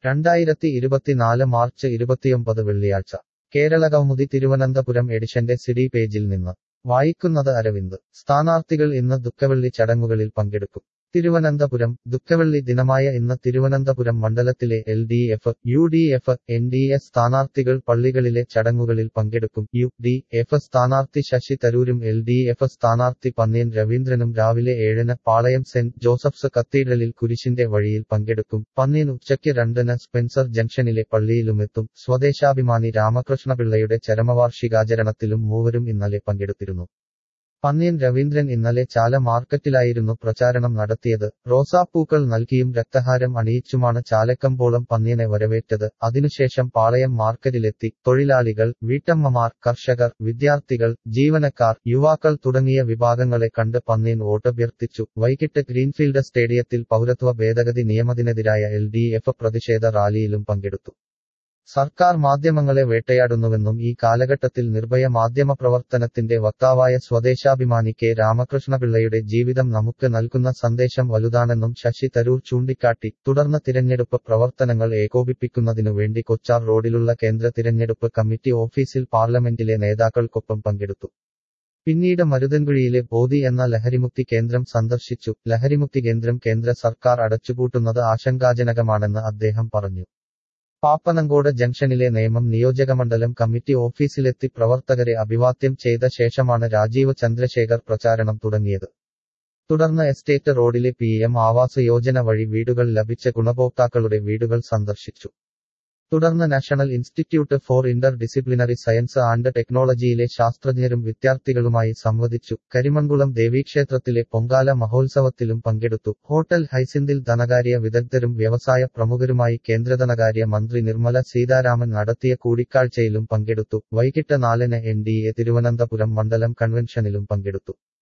രണ്ടായിരത്തി ഇരുപത്തിനാല് മാർച്ച് ഇരുപത്തിയൊമ്പത് വെള്ളിയാഴ്ച കേരളകൗമുദി തിരുവനന്തപുരം എഡിഷന്റെ സിഡി പേജിൽ നിന്ന് വായിക്കുന്നത് അരവിന്ദ് സ്ഥാനാർത്ഥികൾ ഇന്ന് ദുഃഖവെള്ളി ചടങ്ങുകളിൽ പങ്കെടുക്കും തിരുവനന്തപുരം ദുഃഖവെള്ളി ദിനമായ ഇന്ന് തിരുവനന്തപുരം മണ്ഡലത്തിലെ L D F U D F N D A സ്ഥാനാർത്ഥികൾ പള്ളികളിലെ ചടങ്ങുകളിൽ പങ്കെടുക്കും യു ഡി എഫ് സ്ഥാനാർത്ഥി ശശി തരൂരും എൽ ഡി എഫ് സ്ഥാനാർത്ഥി പന്നിയൻ രവീന്ദ്രനും രാവിലെ ഏഴിന് പാളയം സെന്റ് ജോസഫ്സ് കത്തീഡ്രലിൽ കുരിശിന്റെ വഴിയിൽ പങ്കെടുക്കും പന്നിയൻ ഉച്ചയ്ക്ക് രണ്ടിന് സ്പെൻസർ ജംഗ്ഷനിലെ പള്ളിയിലുമെത്തും സ്വദേശാഭിമാനി രാമകൃഷ്ണപിള്ളയുടെ ചരമവാർഷികാചരണത്തിലും മൂവരും ഇന്നലെ പങ്കെടുത്തിരുന്നു പന്നിയൻ രവീന്ദ്രൻ ഇന്നലെ ചാല മാർക്കറ്റിലായിരുന്നു പ്രചാരണം നടത്തിയത് റോസാപ്പൂക്കൾ നൽകിയും രക്തഹാരം അണിയിച്ചുമാണ് ചാലക്കമ്പോളം പന്നിയനെ വരവേറ്റത് അതിനുശേഷം പാളയം മാർക്കറ്റിലെത്തി തൊഴിലാളികൾ വീട്ടമ്മമാർ കർഷകർ വിദ്യാർത്ഥികൾ ജീവനക്കാർ യുവാക്കൾ തുടങ്ങിയ വിഭാഗങ്ങളെ കണ്ട് പന്നിയൻ വോട്ടഭ്യർത്ഥിച്ചു വൈകിട്ട് ഗ്രീൻഫീൽഡ് സ്റ്റേഡിയത്തിൽ പൗരത്വ ഭേദഗതി നിയമത്തിനെതിരായ എൽ ഡി എഫ് പ്രതിഷേധ റാലിയിലും പങ്കെടുത്തു സർക്കാർ മാധ്യമങ്ങളെ വേട്ടയാടുന്നുവെന്നും ഈ കാലഘട്ടത്തിൽ നിർഭയ മാധ്യമപ്രവർത്തനത്തിന്റെ വക്താവായ സ്വദേശാഭിമാനി കെ രാമകൃഷ്ണപിള്ളയുടെ ജീവിതം നമുക്ക് നൽകുന്ന സന്ദേശം വലുതാണെന്നും ശശി തരൂർ ചൂണ്ടിക്കാട്ടി തുടർന്ന് തിരഞ്ഞെടുപ്പ് പ്രവർത്തനങ്ങൾ ഏകോപിപ്പിക്കുന്നതിനു വേണ്ടി കൊച്ചാർ റോഡിലുള്ള കേന്ദ്ര തിരഞ്ഞെടുപ്പ് കമ്മിറ്റി ഓഫീസിൽ പാർലമെന്റിലെ നേതാക്കൾക്കൊപ്പം പങ്കെടുത്തു പിന്നീട് മരുതൻകുഴിയിലെ ബോധി എന്ന ലഹരിമുക്തി കേന്ദ്രം സന്ദർശിച്ചു ലഹരിമുക്തി കേന്ദ്രം കേന്ദ്ര സർക്കാർ അടച്ചുപൂട്ടുന്നത് ആശങ്കാജനകമാണെന്ന് അദ്ദേഹം പറഞ്ഞു പാപ്പനങ്കോട് ജംഗ്ഷനിലെ നേമം നിയോജകമണ്ഡലം കമ്മിറ്റി ഓഫീസിലെത്തി പ്രവർത്തകരെ അഭിവാദ്യം ചെയ്ത ശേഷമാണ് രാജീവ് ചന്ദ്രശേഖർ പ്രചാരണം തുടങ്ങിയത് തുടർന്ന് എസ്റ്റേറ്റ് റോഡിലെ പി എം ആവാസ് യോജന വഴി വീടുകൾ ലഭിച്ച ഗുണഭോക്താക്കളുടെ വീടുകൾ സന്ദർശിച്ചു തുടർന്ന് national institute for interdisciplinary science and ടെക്നോളജിയിലെ ശാസ്ത്രജ്ഞരും വിദ്യാർത്ഥികളുമായി സംവദിച്ചു കരിമൺകുളം ദേവീക്ഷേത്രത്തിലെ പൊങ്കാല മഹോത്സവത്തിലും പങ്കെടുത്തു ഹോട്ടൽ ഹൈസിന്തിൽ ധനകാര്യ വിദഗ്ധരും വ്യവസായ പ്രമുഖരുമായി കേന്ദ്രധനകാര്യ മന്ത്രി നിർമ്മല സീതാരാമൻ നടത്തിയ കൂടിക്കാഴ്ചയിലും പങ്കെടുത്തു വൈകിട്ട് നാലിന് എൻ ഡി എ തിരുവനന്തപുരം മണ്ഡലം കൺവെൻഷനിലും പങ്കെടുത്തു